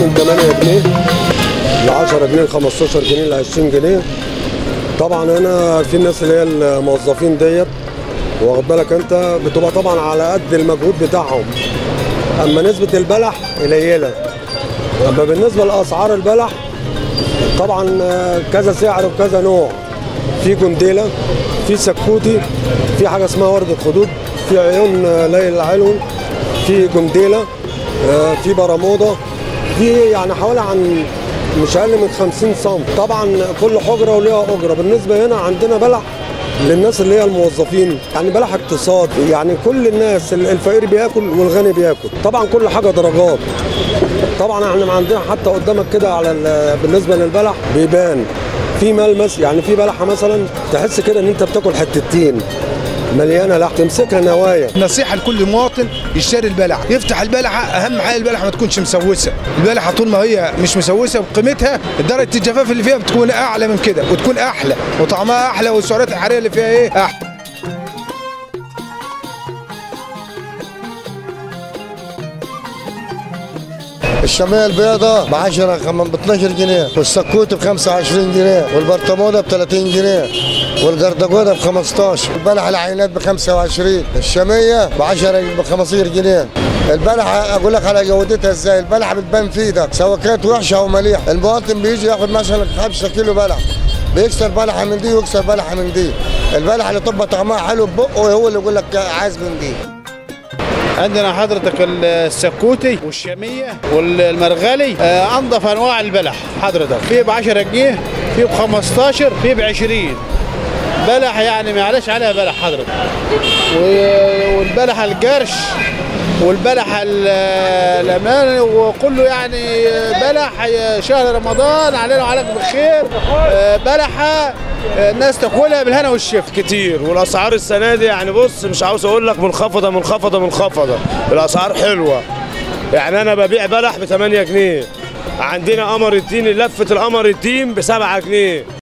من 8 جنيه ل 10 جنيه ل 15 جنيه ل 20 جنيه طبعا هنا في الناس اللي هي الموظفين ديت واخد بالك انت بتبقى طبعا على قد المجهود بتاعهم اما نسبه البلح قليله اما بالنسبه لاسعار البلح طبعا آه، كذا سعر وكذا نوع في جنديله في سكوتي في حاجه اسمها ورده خدود في عيون آه، ليل العلوي في جنديله آه، في برموده في يعني حوالي عن مش اقل من 50 سم طبعا كل حجره وليها اجره بالنسبه هنا عندنا بلح للناس اللي هي الموظفين يعني بلح اقتصاد يعني كل الناس الفقير بياكل والغني بياكل طبعا كل حاجه درجات طبعا احنا عندنا حتى قدامك كده على ال- بالنسبه للبلح بيبان في ملمس يعني في بلحه مثلا تحس كده ان انت بتاكل حتتين مليانه لحم تمسكها نوايا نصيحه لكل مواطن يشتري البلح يفتح البلحه اهم حاجه البلحه ما تكونش مسوسه البلحه طول ما هي مش مسوسه بقيمتها درجه الجفاف اللي فيها بتكون اعلى من كده وتكون احلى وطعمها احلى والسعرات الحراريه اللي فيها ايه احلى الشمية البيضاء ب 10 ب 12 جنيه والسكوت ب 25 جنيه والبرطموده ب 30 جنيه والقردقوده ب 15 البلح العينات ب 25 الشمية ب 10 ب 15 جنيه البلحة اقول لك على جودتها ازاي البلحة بتبان في ايدك سواء كانت وحشة او مليحة المواطن بيجي ياخد مثلا 5 كيلو بلح بيكسر بلحة من دي ويكسر بلحة من دي البلحة اللي تبقى طعمها حلو ببقه هو اللي يقول لك عايز من دي عندنا حضرتك السكوتي والشامية والمرغلي آه، انظف انواع البلح حضرتك في ب 10 جنيه في ب 15 في ب 20 بلح يعني معلش عليها بلح حضرتك و- والبلح القرش والبلح ال- الامان وكله يعني بلح شهر رمضان علينا وعليكم بالخير آه، بلحه آه، الناس تاكلها بالهنا والشفا كتير والاسعار السنه دي يعني بص مش عاوز اقول لك منخفضه منخفضه منخفضه الاسعار حلوه يعني انا ببيع بلح ب 8 جنيه عندنا قمر الدين لفه القمر الدين ب 7 جنيه